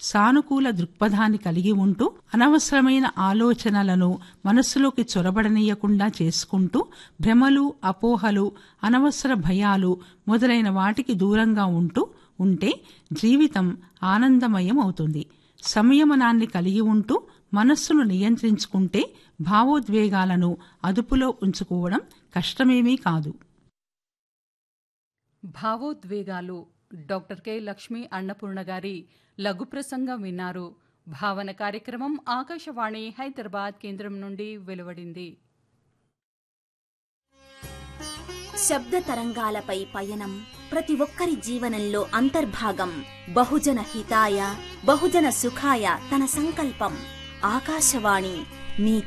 సానుకూల దృక్పథాన్ని కలిగి ఉంటూ అనవసరమైన ఆలోచనలను మనస్సులోకి చొరబడనీయకుండా చేసుకుంటూ భ్రమలు అపోహలు అనవసర భయాలు మొదలైన వాటికి దూరంగా ఉంటూ ఉంటే జీవితం ఆనందమయం అవుతుంది సంయమనాన్ని కలిగి ఉంటూ మనస్సును నియంత్రించుకుంటే భావోద్వేగాలను అదుపులో ఉంచుకోవడం కష్టమేమీ కాదు భావోద్వేగాలు డాక్టర్ కె లక్ష్మీ అన్నపూర్ణ గారి లఘు ప్రసంగం విన్నారు భావన కార్యక్రమం ఆకాశవాణి హైదరాబాద్ కేంద్రం నుండి వెలువడింది శబ్ద తరంగాలపై పయనం ప్రతి ఒక్కరి జీవనంలో అంతర్భాగం బహుజన హితాయ బహుజన సుఖాయ తన సంకల్పం ఆకాశవాణి మీ